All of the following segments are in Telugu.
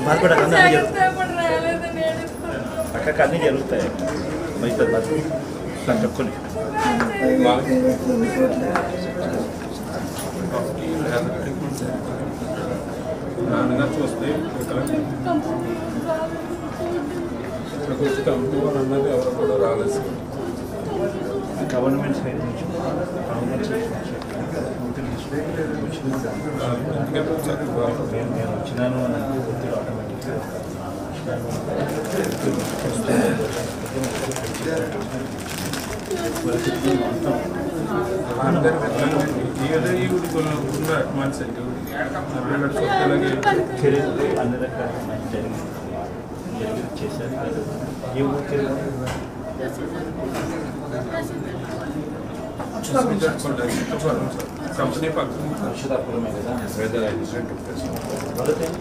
బాధపడక అన్నీ అన్నీ జరుగుతాయి ఎంతసేపటి రాలేదని ఏడుస్తున్నాను. అక్కడికి అన్నీ జరుగుతాయి అవుతుంది బాధ నాకు చెప్పుకొని నాన్నగారు చూస్తే వికలాంగులు. ఇక్కడికి వచ్చి కంపెనీ వాళ్ళు అన్నది ఎవరు కూడా రాలేదు గవర్నమెంట్ సైడ్ నుంచి గవర్నమెంట్ సైడ్ నుంచి ఎందుకంటే ఒకసారి వాళ్ళు నేను నేను వచ్చినాను అని పూర్తిగా ఆటోమేటిక్గా అందరు వికలాంగులు. ఏదో ఈ గుడి కొనుక్కుంటే అడ్వాన్స్ అయితే అప్పుడు చూస్తే ఇలాగే చర్యలు అన్ని రకాల మంచి జరిగింది జరిగి చేశారు కాదు ఏ ఊరు చర్యలు కంపెనీ పక్కన అక్షతాపురమే కదా మొదటి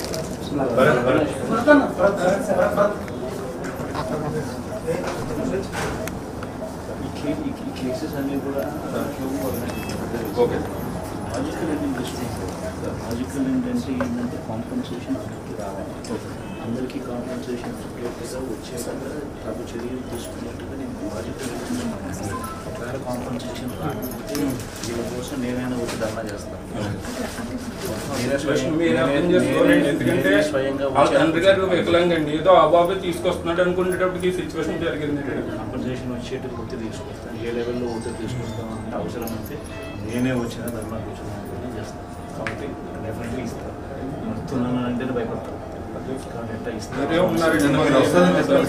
ఈ కే- ఈ ఈ కేసెస్ అన్నీ కూడా ఓకే లాజికల్ ఏంటంటే తీసుకుంటారు లాజికల్ ఏంటంటే ఏంటంటే కాంపెన్సేషన్ అందరికీ రావాలి అందరికీ కాంపెన్సేషన్ గా వచ్చేలాగా తగు చర్యలు తీసుకున్నట్టుగా నేను లాజికల్ ఒకవేళ కాంపెన్సేషన్ రాకపోతే వీళ్ళ కోసం నేనైనా వచ్చి ధర్నా చేస్తాను నేనే స్వయం- మీరు అర్థం నేనే- చేసుకోవాలండి నేనే- ఎందుకంటే నేనే స్వయంగా వాళ్ళ వచ్చి తండ్రి గారు వికలాంగండి ఏదో ఆ బాబే తీసుకొస్తున్నాడు అనుకునేటప్పటికి ఈ సిచ్యువేషన్ జరిగింది కాంపెన్సేషన్ వచ్చేట్టు ఒత్తిడి తీసుకొస్తాను ఏ లెవెల్లో ఒత్తిడి తీసుకొస్తాను అంటే అవసరం అయితే నేనే వచ్చిన ధర్నా కూర్చున్నాను చేస్తాను కాబట్టి డెఫినెట్లీ ఇస్తాను వస్తున్నాను అంటే భయపడతాను కాబట్టి ఎట్లా ఇస్తాను సరే ఉన్నారండి మరి వస్తుందని చెప్పారు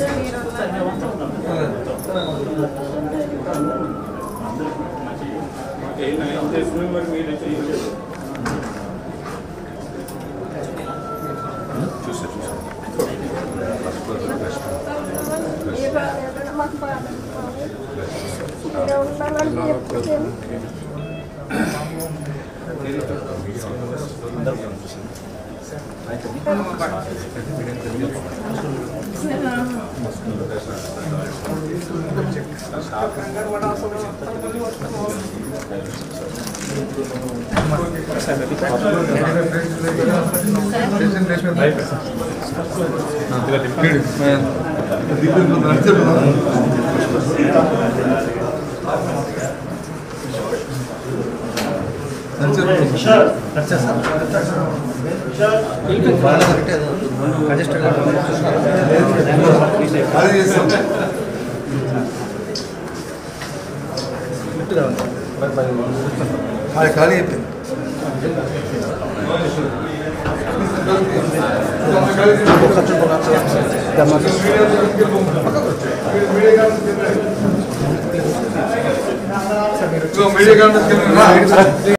ఏ నయం చేసినా మరి మీరే చేయలేదు చూసా చూసా అది ఖాళీ అయిపోయింది మీడియా